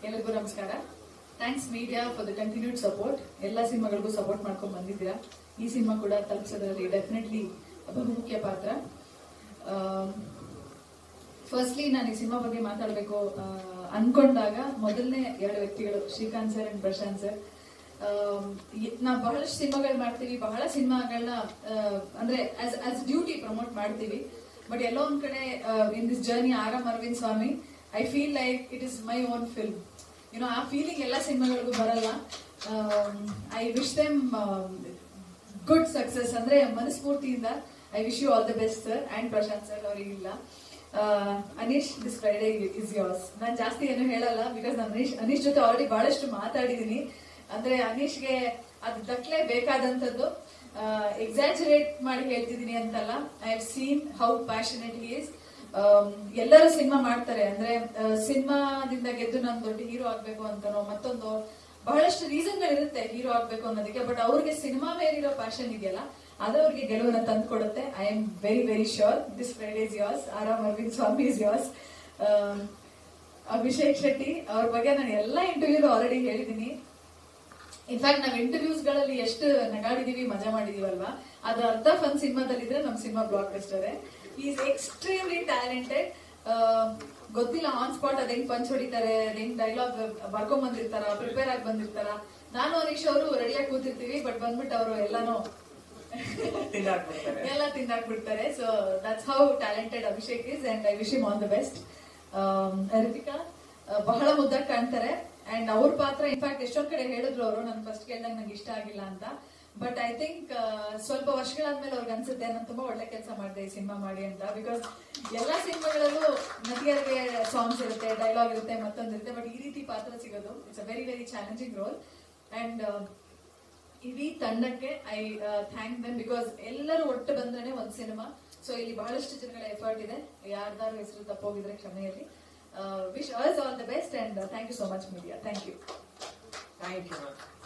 ಎಲ್ಲರಿಗೂ ನಮಸ್ಕಾರ thanks media for the continued support ಎಲ್ಲ ಸಿನಿಮಾಗಳಿಗೂ ಸಪೋರ್ಟ್ ಮಾಡ್ಕೊಂಡು ಬಂದಿದ್ದೀರಾ ಈ ಸಿನಿಮಾ ಕೂಡ ತಲುಪಿಸೋದ್ರಲ್ಲಿ ಡೆಫಿನೆಟ್ಲಿ ಬಹುಮುಖ್ಯ ಪಾತ್ರ ಫಸ್ಟ್ಲಿ ನಾನು ಈ ಸಿನಿಮಾ ಬಗ್ಗೆ ಮಾತಾಡಬೇಕು ಅನ್ಕೊಂಡಾಗ ಮೊದಲನೇ ಎರಡು ವ್ಯಕ್ತಿಗಳು Srikanth sir and Prashanth sir ನಾವು ಬಹಳಷ್ಟು ಸಿನಿಮಾಗಳು ಮಾಡ್ತೀವಿ ಬಹಳ ಸಿನಿಮಾಗಳನ್ನ ಅಂದ್ರೆ ಆಸ್ ಆಸ್ ಡ್ಯೂಟಿ ಪ್ರಮೋಟ್ ಮಾಡ್ತೀವಿ ಬಟ್ ಎಲ್ಲೋ ಒಂದ್ ಕಡೆ in this journey Aaram Aravind Swamy I feel like it is my own film you know ಆ ಫೀಲಿಂಗ್ ಎಲ್ಲ ಸಿನಿಮಾಗಳಿಗೂ ಬರಲ್ಲ I wish them good success ಅಂದ್ರೆ ಮನಸ್ಫೂರ್ತಿಯಿಂದ I wish you all the best sir and Prashanth sir ಅವರಿಗಿಲ್ಲ Aneesh this Friday is yours ನಾನು ಜಾಸ್ತಿ ಏನು ಹೇಳಲ್ಲ ಬಿಕಾಸ್ ನಾನು ಅನೀಶ್ ಅನೀಶ್ ಜೊತೆ ಆಲ್ರೆಡಿ ಬಹಳಷ್ಟು ಮಾತಾಡಿದೀನಿ ಅಂದ್ರೆ ಅನೀಶ್ಗೆ ಅದು ದಕ್ಲೆ ಬೇಕಾದಂಥದ್ದು ಎಕ್ಸಾಜುರೇಟ್ ಮಾಡಿ ಹೇಳ್ತಿದೀನಿ ಅಂತಲ್ಲ I have seen how passionate is ಎಲ್ಲರೂ ಸಿನಿಮಾ ಮಾಡ್ತಾರೆ ಅಂದ್ರೆ ಸಿನಿಮಾದಿಂದ ಗೆದ್ದು ನಾನು ದೊಡ್ಡ ಹೀರೋ ಆಗ್ಬೇಕು ಅಂತನೋ ಮತ್ತೊಂದು ಬಹಳಷ್ಟು ರೀಸನ್ಗಳಿರುತ್ತೆ ಹೀರೋ ಆಗ್ಬೇಕು ಅನ್ನೋದಕ್ಕೆ ಬಟ್ ಅವ್ರಿಗೆ ಸಿನಿಮಾ ಮೇಲಿರೋ ಪ್ಯಾಷನ್ ಇದೆಯಲ್ಲ ಅದು ಅವ್ರಿಗೆ ಗೆಲುವನ್ನ ತಂದು ಕೊಡುತ್ತೆ I am very very sure this Friday is yours Aaram Aravind Swamy is yours Abhishek Shetty ಅವ್ರ ಬಗ್ಗೆ ನಾನು ಎಲ್ಲ ಇಂಟರ್ವ್ಯೂ ಆಲ್ರೆಡಿ ಹೇಳಿದೀನಿ ಇನ್ಫ್ಯಾಕ್ಟ್ ನಾವ್ ಇಂಟರ್ವ್ಯೂಸ್ ಗಳಲ್ಲಿ ಎಷ್ಟು ನಗಾಡಿದೀವಿ ಮಜಾ ಮಾಡಿದೀವಲ್ವಾ ಅದು ಅರ್ಧ ಫನ್ ಸಿನಿಮಾದಲ್ಲಿದ್ರೆ ನಮ್ cinema blockbuster is extremely talented ಗೊತ್ತಿಲ್ಲ ಆನ್ ಸ್ಪಾಟ್ ಅದ್ ಹೆಂಗ್ ಪಂಚ್ ಹೊಡಿತಾರೆ ಅದ್ ಹೆಂಗ್ ಡೈಲಾಗ್ ಬರ್ಕೊಂಡ್ ಬಂದಿರ್ತಾರ ಪ್ರಿಪೇರ್ ಆಗಿ ಬಂದಿರ್ತಾರ ನಾನು ಹರೀಶ್ ಅವರು ರೆಡಿಯಾಗಿ ಕೂತಿರ್ತೀವಿ ಬಟ್ ಬಂದ್ಬಿಟ್ಟು ಅವರು ಎಲ್ಲಾನು ತಿಂದಾಕ್ಬಿಡ್ತಾರೆ. ಎಲ್ಲ ತಿಂದಾಕ್ಬಿಡ್ತಾರೆ so that's how talented Abhishek is and I wish him all the best Ritika ಆ, ಬಹಳ ಮುದ್ದಾಗಿ ಕಾಣ್ತಾರೆ ಅಂಡ್ ಅವ್ರ ಪಾತ್ರ ಇನ್ಫ್ಯಾಕ್ಟ್ ಎಷ್ಟೊಂದ್ ಕಡೆ ಹೇಳಿದ್ರು ಅವರು ನನ್ ಫಸ್ಟ್ ಕೇಳಿದಾಗ ನಂಗೆ ಇಷ್ಟ ಆಗಿಲ್ಲ ಅಂತ ಬಟ್ ಐ ಥಿಂಕ್ ಸ್ವಲ್ಪ ವರ್ಷಗಳಾದ್ಮೇಲೆ ಅವ್ರಿಗೆ ಅನ್ಸುತ್ತೆ ನಾನು ತುಂಬಾ ಒಳ್ಳೆ ಕೆಲಸ ಮಾಡಿದೆ ಈ ಸಿನಿಮಾ ಮಾಡಿ ಅಂತ ಬಿಕಾಸ್ ಎಲ್ಲಾ ಸಿನಿಮಾಗಳಲ್ಲೂ ನಟಿಯರಿಗೆ ಸಾಂಗ್ಸ್ ಇರುತ್ತೆ ಡೈಲಾಗ್ ಇರುತ್ತೆ ಮತ್ತೊಂದು ಇರುತ್ತೆ ಬಟ್ ಈ ರೀತಿ ಪಾತ್ರ ಸಿಗೋದು it's a very very challenging role and ಇಡೀ ತಂಡಕ್ಕೆ ಐ ಥ್ಯಾಂಕ್ ದಮ್ ಬಿಕಾಸ್ ಎಲ್ಲರೂ ಒಟ್ಟು ಬಂದ್ರೆ ಒಂದ್ ಸಿನಿಮಾ ಸೊ ಇಲ್ಲಿ ಬಹಳಷ್ಟು ಜನಗಳ ಎಫರ್ಟ್ ಇದೆ ಯಾರ್ದಾರು ಹೆಸರು ತಪ್ಪೋಗಿದ್ರೆ ಕ್ಷಮೆಯಲ್ಲಿ wish us all the best and thank you so much media thank you thank you